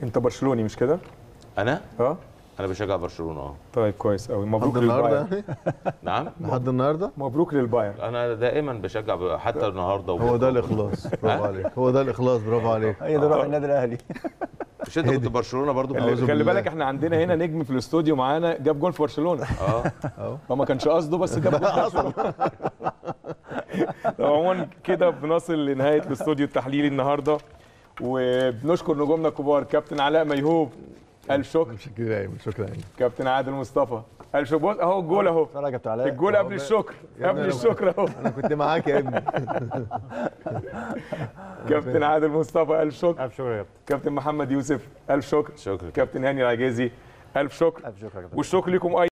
انت برشلوني مش كده انا اه انا بشجع برشلونه اه طيب كويس قوي مبروك لحد النهارده للبايرن يعني نعم لحد النهارده مبروك للبايرن انا دائما بشجع ب- حتى النهارده هو ده الاخلاص برافو عليك هو ده الاخلاص برافو عليك هي ده روح النادي الاهلي مش انت كنت برشلونه برضو أعوذ خلي بالله. بالك احنا عندنا هنا نجم في الاستوديو معانا جاب جول في برشلونه اه هو ما كانش قصده بس جاب جول في برشلونه طب عموما كده بنصل لنهايه الاستوديو التحليلي النهارده وبنشكر نجومنا الكبار كابتن علاء ميهوب الف شكر شكرا يا ايمن شكرا يا ايمن كابتن عادل مصطفى الف شكر بص اهو الجول اهو اتفرج يا كابتن علاء الجول قبل الشكر يا ابني قبل أنا- الشكر اهو انا كنت معاك يا ابني كابتن عادل مصطفى الف شكر الف شكر يا كابتن كابتن محمد يوسف الف شكر شكرا كابتن هاني العجيزي الف شكر الف شكر يا كابتن والشكر لكم